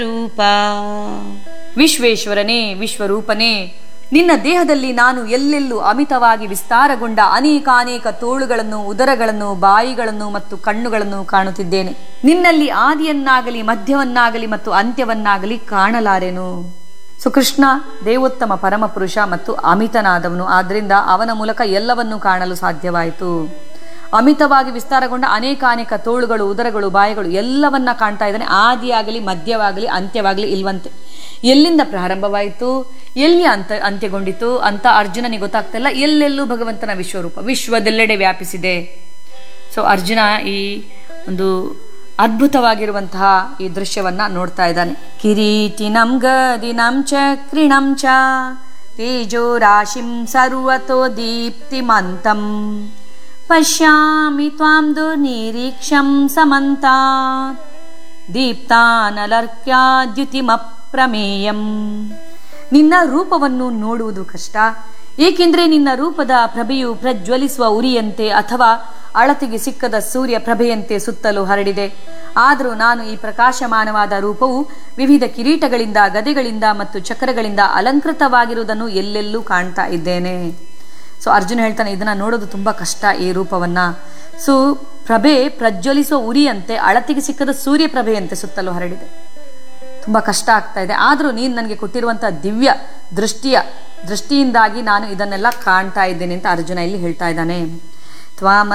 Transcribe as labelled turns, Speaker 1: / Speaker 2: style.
Speaker 1: ರೂಪ ವಿಶ್ವೇಶ್ವರನೇ ವಿಶ್ವರೂಪನೇ ನಿನ್ನ ದೇಹದಲ್ಲಿ ನಾನು ಎಲ್ಲೆಲ್ಲೂ ಅಮಿತವಾಗಿ ವಿಸ್ತಾರಗೊಂಡ ಅನೇಕಾನೇಕ ತೋಳುಗಳನ್ನು ಉದರಗಳನ್ನು ಬಾಯಿಗಳನ್ನು ಮತ್ತು ಕಣ್ಣುಗಳನ್ನು ಕಾಣುತ್ತಿದ್ದೇನೆ ನಿನ್ನಲ್ಲಿ ಆದಿಯನ್ನಾಗಲಿ ಮಧ್ಯವನ್ನಾಗಲಿ ಮತ್ತು ಅಂತ್ಯವನ್ನಾಗಲಿ ಕಾಣಲಾರೆನು ಸೊ ಕೃಷ್ಣ ದೇವೋತ್ತಮ ಪರಮಪುರುಷ ಮತ್ತು ಅಮಿತನಾದವನು ಆದ್ದರಿಂದ ಅವನ ಮೂಲಕ ಎಲ್ಲವನ್ನೂ ಕಾಣಲು ಸಾಧ್ಯವಾಯಿತು ಅಮಿತವಾಗಿ ವಿಸ್ತಾರಗೊಂಡ ಅನೇಕ ಅನೇಕ ತೋಳುಗಳು ಉದರಗಳು ಬಾಯಿಗಳು ಎಲ್ಲವನ್ನ ಕಾಣ್ತಾ ಇದ್ದಾನೆ ಆದಿಯಾಗಲಿ ಮಧ್ಯವಾಗಲಿ ಅಂತ್ಯವಾಗಲಿ ಇಲ್ವಂತೆ ಎಲ್ಲಿಂದ ಪ್ರಾರಂಭವಾಯಿತು ಎಲ್ಲಿ ಅಂತ ಅಂತ್ಯಗೊಂಡಿತು ಅಂತ ಅರ್ಜುನನಿಗೆ ಗೊತ್ತಾಗ್ತಿಲ್ಲ ಎಲ್ಲೆಲ್ಲೂ ಭಗವಂತನ ವಿಶ್ವರೂಪ ವಿಶ್ವದೆಲ್ಲೆಡೆ ವ್ಯಾಪಿಸಿದೆ ಸೊ ಅರ್ಜುನ ಈ ಒಂದು ಅದ್ಭುತವಾಗಿರುವಂತಹ ಈ ದೃಶ್ಯವನ್ನ ನೋಡ್ತಾ ಇದ್ದಾನೆ ಕಿರೀಟಿನಂ ಗದಿನಂ ಚಕ್ರಿಣಂ ಚ ತೇಜೋ ರಾಶಿಂ ಸರ್ವತೋ ದೀಪ್ತಿಮಂತಂ ಪಶ್ಯಾಮಿ ತ್ವಾಂ ದುರ್ನಿರೀಕ್ಷಂ ಸಮಂತಾತ್ ದೀಪ್ತಾನಲರ್ಕ್ಯಾದ್ಯುತಿಮಪ್ರಮೇಯಂ ನಿನ್ನ ರೂಪವನ್ನು ನೋಡುವುದು ಕಷ್ಟ ಏಕೆಂದ್ರೆ ನಿನ್ನ ರೂಪದ ಪ್ರಭೆಯು ಪ್ರಜ್ವಲಿಸುವ ಉರಿಯಂತೆ ಅಥವಾ ಅಳತೆಗೆ ಸಿಕ್ಕದ ಸೂರ್ಯ ಪ್ರಭೆಯಂತೆ ಸುತ್ತಲೂ ಹರಡಿದೆ ಆದರೂ ನಾನು ಈ ಪ್ರಕಾಶಮಾನವಾದ ರೂಪವು ವಿವಿಧ ಕಿರೀಟಗಳಿಂದ ಗದೆಗಳಿಂದ ಮತ್ತು ಚಕ್ರಗಳಿಂದ ಅಲಂಕೃತವಾಗಿರುವುದನ್ನು ಎಲ್ಲೆಲ್ಲೂ ಕಾಣ್ತಾ ಇದ್ದೇನೆ ಸೊ ಅರ್ಜುನ ಹೇಳ್ತಾನೆ ಇದನ್ನ ನೋಡೋದು ತುಂಬಾ ಕಷ್ಟ ಈ ರೂಪವನ್ನ ಸೊ ಪ್ರಭೆ ಪ್ರಜ್ವಲಿಸುವ ಉರಿಯಂತೆ ಅಳತೆಗೆ ಸಿಕ್ಕದ ಸೂರ್ಯ ಪ್ರಭೆಯಂತೆ ಸುತ್ತಲೂ ಹರಡಿದೆ ತುಂಬಾ ಕಷ್ಟ ಆಗ್ತಾ ಇದೆ ಆದರೂ ನೀನು ನನಗೆ ಕೊಟ್ಟಿರುವಂತಹ ದಿವ್ಯ ದೃಷ್ಟಿಯ ದೃಷ್ಟಿಯಿಂದಾಗಿ ನಾನು ಇದನ್ನೆಲ್ಲ ಕಾಣ್ತಾ ಇದ್ದೇನೆ ಅಂತ ಅರ್ಜುನ ಇಲ್ಲಿ ಹೇಳ್ತಾ ಇದ್ದಾನೆ ತ್ವಾಮ